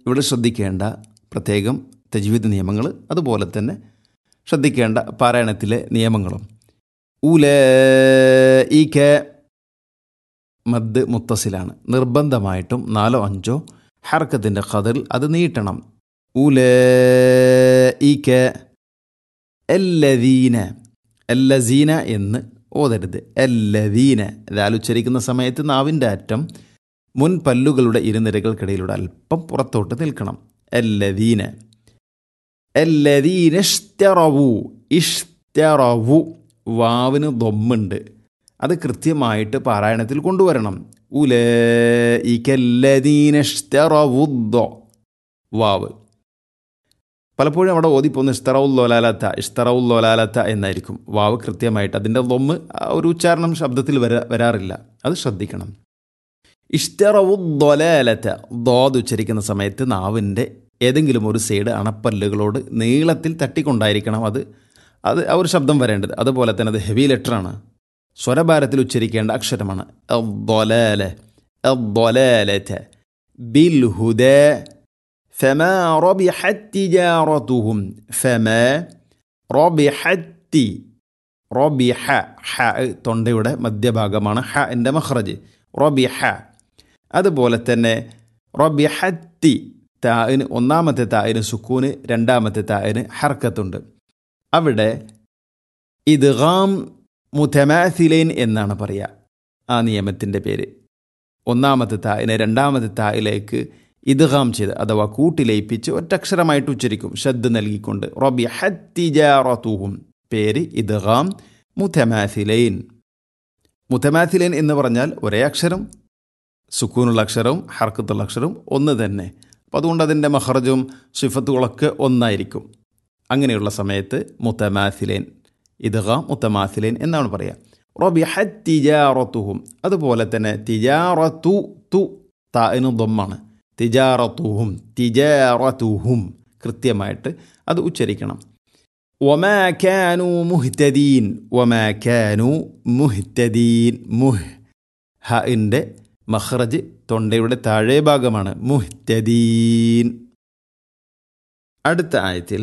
ഇവിടെ ശ്രദ്ധിക്കേണ്ട പ്രത്യേകം തജ്വീദ് നിയമങ്ങൾ അതുപോലെ തന്നെ ശ്രദ്ധിക്കേണ്ട പാരായണത്തിലെ നിയമങ്ങളും ഉല ഈക്ക മദ് മുത്തസിലാണ് നിർബന്ധമായിട്ടും നാലോ അഞ്ചോ ഹർക്കത്തിൻ്റെ ഖദറിൽ അത് നീട്ടണം ഉല ഈക്ക എല്ലദീന എല്ലസീന എന്ന് ഓതരുത് എല്ലദീന ഇതാൽ ഉച്ചരിക്കുന്ന സമയത്ത് നാവിൻ്റെ അറ്റം മുൻ പല്ലുകളുടെ ഇരുനിരകൾക്കിടയിലൂടെ അല്പം പുറത്തോട്ട് നിൽക്കണം എല്ലദീന എല്ലദീന ഇഷ്തറവു ഇഷ്തറവു വാവിന് ദൊമ്മുണ്ട് അത് കൃത്യമായിട്ട് പാരായണത്തിൽ കൊണ്ടുവരണം ഉല ഇക്കല്ലദീനഷ്തറവുദ്ദോ വാവ് പലപ്പോഴും അവിടെ ഓതിപ്പോന്ന് ഇഷ്തറവുല്ലോലാലത്ത ഇഷ്തറവുല്ലോലാലത്ത എന്നായിരിക്കും വാവ് കൃത്യമായിട്ട് അതിൻ്റെ ദൊമ്മ് ആ ഒരു ഉച്ചാരണം ശബ്ദത്തിൽ വരാ വരാറില്ല അത് ശ്രദ്ധിക്കണം ഇഷ്തറവുദ്ദൊലാലത്ത ദോത് ഉച്ചരിക്കുന്ന സമയത്ത് നാവിൻ്റെ ഏതെങ്കിലും ഒരു സൈഡ് അണപ്പല്ലുകളോട് നീളത്തിൽ തട്ടിക്കൊണ്ടായിരിക്കണം അത് അത് ആ ഒരു ശബ്ദം വരേണ്ടത് അതുപോലെ തന്നെ അത് ഹെവി ലെറ്ററാണ് സ്വരഭാരത്തിൽ ഉച്ചരിക്കേണ്ട അക്ഷരമാണ് الضلالة الضلالة بالهدى فما ربحت تجارتهم فما ربحت റബിഹ ഹ തൊണ്ടയുടെ മധ്യഭാഗമാണ് ഹ എൻ്റെ മഹ്റജ് റബിഹ അതുപോലെ തന്നെ റബിഹത്തി തായിന് ഒന്നാമത്തെ തായിന് സുക്കൂന് രണ്ടാമത്തെ തായിന് ഹർക്കത്തുണ്ട് അവിടെ ഇദ്ഗാം മുതമാസിലൈൻ എന്നാണ് പറയുക ആ നിയമത്തിൻ്റെ പേര് ഒന്നാമത്തെ തായിനെ രണ്ടാമത്തെ തായിലേക്ക് ഇദ്ഗാം ചെയ്ത് അഥവാ കൂട്ടിലയിപ്പിച്ച് ഒറ്റക്ഷരമായിട്ട് ഉച്ചരിക്കും ഷദ് നൽകിക്കൊണ്ട് റബി ഹത്തിജാറത്തുഹും പേര് ഇദ്ഗാം മുതമാസിലൈൻ മുതമാസിലൈൻ എന്ന് പറഞ്ഞാൽ ഒരേ അക്ഷരം സുക്കൂനുള്ള അക്ഷരവും ഹർക്കത്തുള്ള അക്ഷരവും ഒന്ന് തന്നെ അപ്പോൾ അതുകൊണ്ട് അതിൻ്റെ മഹറജും സിഫത്തുകളൊക്കെ ഒന്നായിരിക്കും അങ്ങനെയുള്ള സമയത്ത് മുത്തമാസിലേൻ ഇദ്ഗാം മുത്തമാസിലേൻ എന്നാണ് പറയുക റബിഹത് തിജാറത്തുഹും അതുപോലെ തന്നെ തിജാറത്തു തു താഇന് ദമ്മാണ് തിജാറത്തുഹും തിജാറത്തുഹും കൃത്യമായിട്ട് അത് ഉച്ചരിക്കണം ഒമാ കാനു മുഹ്തദീൻ ഒമാ കാനു മുഹ്തദീൻ മുഹ് ഹഇൻ്റെ മഹ്റജ് തൊണ്ടയുടെ താഴെ ഭാഗമാണ് മുഹ്തദീൻ അടുത്ത ആയത്തിൽ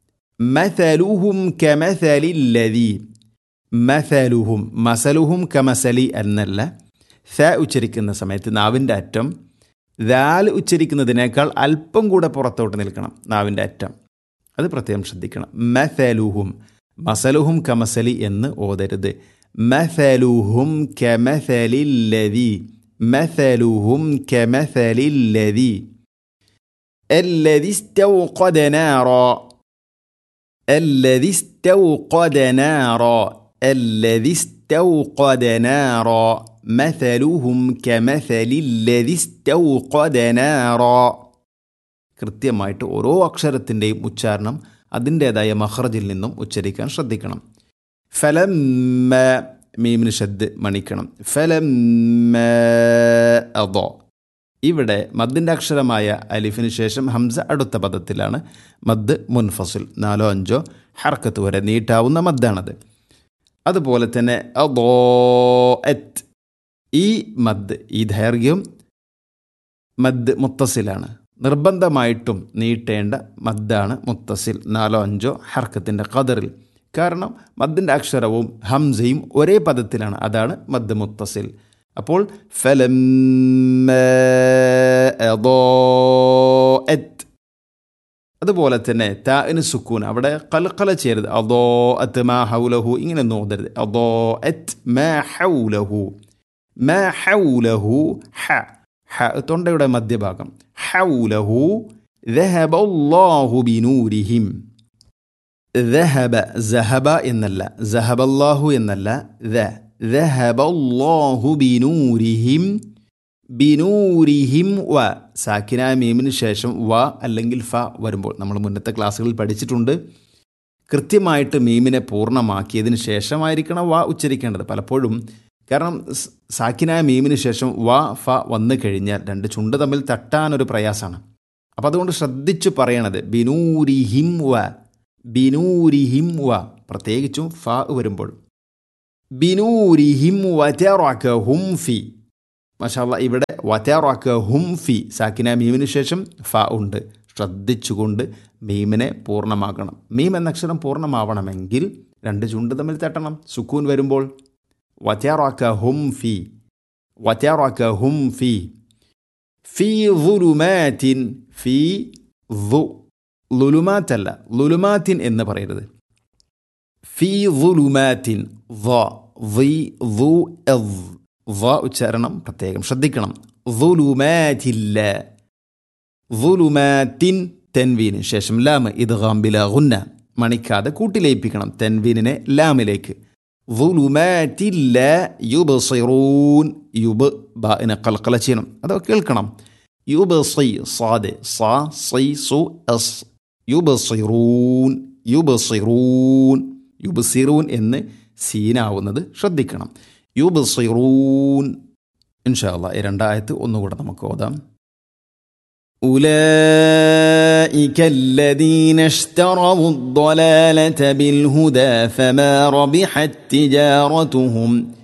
മസലുഹും കമസലില്ലതി മസലുഹും മസലുഹും കമസലി എന്നല്ല സ ഉച്ചരിക്കുന്ന സമയത്ത് നാവിൻ്റെ അറ്റം ദാൽ ഉച്ചരിക്കുന്നതിനേക്കാൾ അല്പം കൂടെ പുറത്തോട്ട് നിൽക്കണം നാവിൻ്റെ അറ്റം അത് പ്രത്യേകം ശ്രദ്ധിക്കണം മസലുഹും മസലുഹും കമസലി എന്ന് ഓതരുത് മസലുഹും കമസലില്ലതി മസലുഹും കമസലില്ലതി الذي استوقد نارا الذي استوقد نارا الذي استوقد نارا مثلهم كمثل الذي استوقد نارا കൃത്യമായിട്ട് ഓരോ അക്ഷരത്തിൻ്റെയും ഉച്ചാരണം അതിൻ്റേതായ മഹ്റജിൽ നിന്നും ഉച്ചരിക്കാൻ ശ്രദ്ധിക്കണം ഫലം മീമിന് ഷദ് മണിക്കണം ഫലം അതോ ഇവിടെ മദ്ദിൻ്റെ അക്ഷരമായ അലിഫിന് ശേഷം ഹംസ അടുത്ത പദത്തിലാണ് മദ് മുൻഫസിൽ നാലോ അഞ്ചോ ഹർക്കത്ത് വരെ നീട്ടാവുന്ന മദ്ദാണത് അതുപോലെ തന്നെ അതോ എത്ത് ഈ മദ് ഈ ദൈർഘ്യം മദ് മുത്തസിലാണ് നിർബന്ധമായിട്ടും നീട്ടേണ്ട മദ്ദാണ് മുത്തസിൽ നാലോ അഞ്ചോ ഹർക്കത്തിൻ്റെ ഖദറിൽ കാരണം മദ്ദിൻ്റെ അക്ഷരവും ഹംസയും ഒരേ പദത്തിലാണ് അതാണ് മദ് മുത്തസിൽ അപ്പോൾ ഫലം അതുപോലെ തന്നെ താഇന് സുക്കൂൻ അവിടെ കൽക്കല ചെയ്യരുത് അതോ അത്ത് മാ ഹൗലഹു ഇങ്ങനെ നോതരുത് അതോ എത്ത് മാ ഹൗലഹു മാ ഹൗലഹു ഹ ഹ തൊണ്ടയുടെ മധ്യഭാഗം ഹൗലഹു ذهب الله بنورهم ذهب ذهب എന്നല്ല ذهب الله എന്നല്ല ذ ذهب الله بنورهم ബിനൂരിഹിം വ സാക്കിന മീമിന് ശേഷം വ അല്ലെങ്കിൽ ഫ വരുമ്പോൾ നമ്മൾ മുന്നത്തെ ക്ലാസ്സുകളിൽ പഠിച്ചിട്ടുണ്ട് കൃത്യമായിട്ട് മീമിനെ പൂർണ്ണമാക്കിയതിന് ശേഷമായിരിക്കണം വ ഉച്ചരിക്കേണ്ടത് പലപ്പോഴും കാരണം സാക്കിനായ മീമിന് ശേഷം വ ഫ വന്നു കഴിഞ്ഞാൽ രണ്ട് ചുണ്ട് തമ്മിൽ തട്ടാനൊരു പ്രയാസമാണ് അപ്പോൾ അതുകൊണ്ട് ശ്രദ്ധിച്ചു പറയണത് ബിനൂരിഹിം വ ബിനൂരിഹിം വ പ്രത്യേകിച്ചും ഫ വരുമ്പോൾ ബിനൂരിഹിം വ ഫി മഷാല്ല ഇവിടെ വറ്റാറാക്ക ഹും ഫി സാക്കിന മീമിന് ശേഷം ഫ ഉണ്ട് ശ്രദ്ധിച്ചുകൊണ്ട് മീമിനെ പൂർണ്ണമാക്കണം മീം എന്ന അക്ഷരം പൂർണ്ണമാവണമെങ്കിൽ രണ്ട് ചുണ്ട് തമ്മിൽ തട്ടണം സുക്കൂൻ വരുമ്പോൾ വറ്റാറാക്ക ഹും ഫി വറ്റാറാക്ക ഹും ഫി ഫി ലുലുമാറ്റിൻ ഫി ധു ലുലുമാറ്റല്ല ലുലുമാറ്റിൻ എന്ന് പറയരുത് ഫി ലുലുമാറ്റിൻ വ വി ധു എവ് വ ഉച്ചാരണം പ്രത്യേകം ശ്രദ്ധിക്കണം ظുലുമാറ്റില്ല ظുലുമാറ്റിൻ തെൻവീന് ശേഷം ലാമ് ഇത് ഗാംബില ഗുന്ന മണിക്കാതെ കൂട്ടിലേപ്പിക്കണം തെൻവീനിനെ ലാമിലേക്ക് ظുലുമാറ്റില്ല യുബസിറൂൻ യുബ് ബാഇനെ കൽക്കല ചെയ്യണം അതൊക്കെ കേൾക്കണം യുബസി സാദെ സാ സൈ സു എസ് യുബസിറൂൻ യുബസിറൂൻ യുബസിറൂൻ എന്ന് സീനാവുന്നത് ശ്രദ്ധിക്കണം യുബസിറൂൻ ഇൻഷാല്ല ഈ രണ്ടായത്ത് ഒന്നുകൂടെ നമുക്ക് ഓതാം أولئك الذين اشتروا الضلالة بالهدى فما ربحت تجارتهم